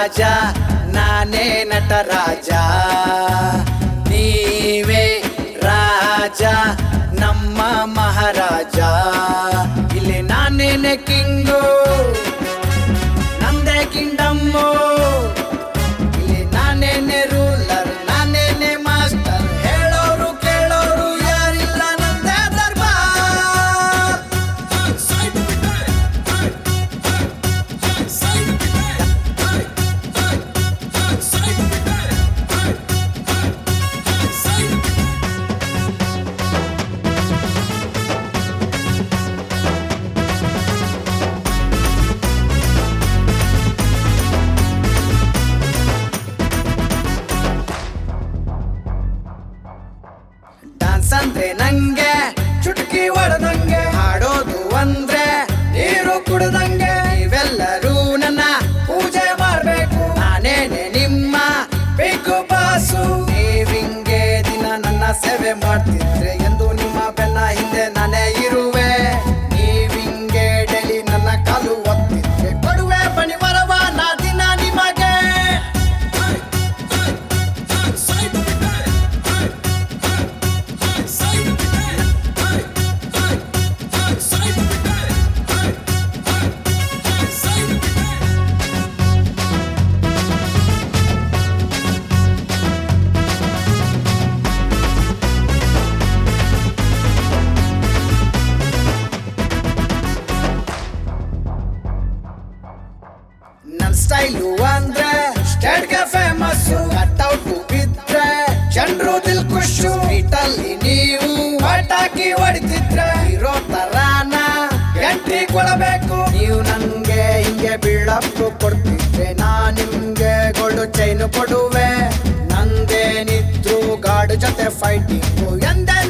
ರಾಜ ನಾನೇ ನಟರಾಜ ನೀವೇ ರಾಜ ನಮ್ಮ ಮಹಾರಾಜ ಇಲ್ಲಿ ನಾನೇನೆ ಕಿಂಗು ನಂದೇ ಕಿಂಗ್ಡಮ್ಮು ಇಲ್ಲಿ ನಾನೇನೆ ರೂಲರ್ ನಾನೇನೆ ಮಾಸ್ಟರ್ ಹೇಳೋರು ಕೇಳೋರು ಯಾರಿಲ್ಲ ನಂದೇ ದರ್ಬಾರ್ ಡಾನ್ಸ್ ಅಂದ್ರೆ ನಂಗೆ ಚುಟುಕಿ ಹೊಡೆದಂಗೆ ಹಾಡೋದು ಅಂದ್ರೆ ನೀರು ಕುಡ್ದಂಗೆ ನೀವೆಲ್ಲರೂ ನನ್ನ ಪೂಜೆ ಮಾಡ್ಬೇಕು ನಾನೇನೆ ನಿಮ್ಮ ಬೇಕು ಬಾಸು ನೀವಿಂಗೆ ದಿನ ನನ್ನ ಸೇವೆ ಮಾಡ್ತಿದ್ರೆ ಎಂದು ನಿಮ್ಮ ಬೆನ್ನ ಹಿಂದೆ ನಾನೇ ಇರುವೆ ನೀವಿಂಗೆ ಡೈಲಿ ನನ್ನ ಕಾಲು ಒತ್ತಿದ್ರೆ ಕೊಡುವೆ ಬನ್ನಿ ಬರವ ನಾ ದಿನ ನಿಮಗೆ ನನ್ ಸ್ಟೈಲು ಅಂದ್ರೆ ಸ್ಟೇಟ್ಗೆ ಫೇಮಸ್ ಕಟ್ಔಟ್ ಬಿದ್ರೆ ಚಂದ್ರು ದಿಲ್ ಖುಷು ಅಲ್ಲಿ ನೀವು ಪಟಾಕಿ ಹೊಡಿತಿದ್ರೆ ಇರೋ ತರಾನ ಎಂಟ್ರಿ ಕೊಡಬೇಕು ನೀವು ನನ್ಗೆ ಹಿಂಗೆ ಬಿಲ್ಡಪ್ ಕೊಡ್ತಿದ್ರೆ ನಾ ನಿಮ್ಗೆ ಗೋಲ್ಡ್ ಚೈನ್ ಕೊಡುವೆ ನಂದೇನಿದ್ರು ಗಾಡ್ ಜೊತೆ ಫೈಟಿಂಗು ಎಂದೇ